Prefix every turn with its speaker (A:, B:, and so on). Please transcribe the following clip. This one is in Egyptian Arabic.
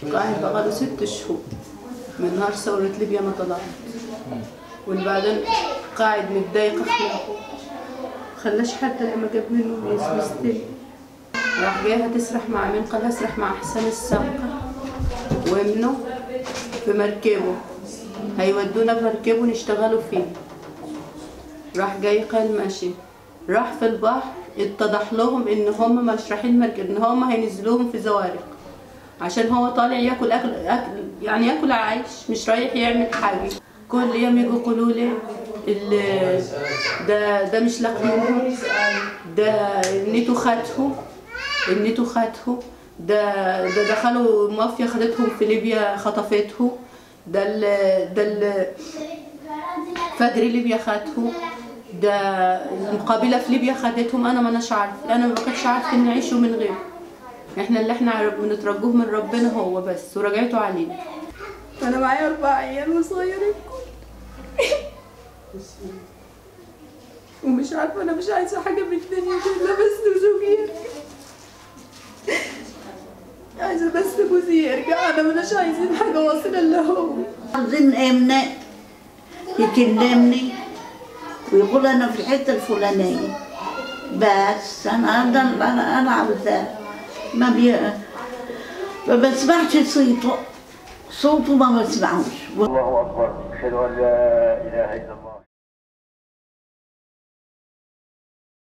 A: قاعد بقاله ست شهور من نهار ثورة ليبيا ما طلعت وبعدين قاعد متضايق اخلاقه خلاش حتى لما جاب منه مستلم راح جاي هتسرح مع مين قال هسرح مع حسين السمكة وابنه في مركبه هيودونا بمركبه نشتغلوا فيه راح جاي قال ماشي راح في البحر اتضح لهم ان هم مش رايحين مركب ان هم هينزلوهم في زوارق عشان هو طالع ياكل اكل, أكل يعني ياكل عيش مش رايح يعمل حاجه كل يوم يجوا يقولوا لي ال- ده ده مش لاقيينهم ده النيتو خدته النيتو خدته ده ده دخلوا مافيا خدتهم في ليبيا خطفته ده ال ده ال فجر ليبيا خدته ده القبيله في ليبيا خدتهم انا ما اناش عارف انا ما كنتش عارف ان نعيشه من غيره احنا اللي احنا عرب- بنترجوه من ربنا هو بس ورجعته علينا انا معايا اربع عيال صغيرين ومش عارفه انا مش عايزه حاجه من الدنيا دي الا بس زوجي يرجع عايزه بس جوزي يرجع انا مش عايزين حاجه واصله الا هو
B: عاوزين امنه يكلمني ويقول انا في الحته الفلانيه بس انا انا انا, أنا عاوزاه ما بي ما بسمعش صوته صوته ما بسمعوش
C: الله أكبر أشهد أن لا إله إلا الله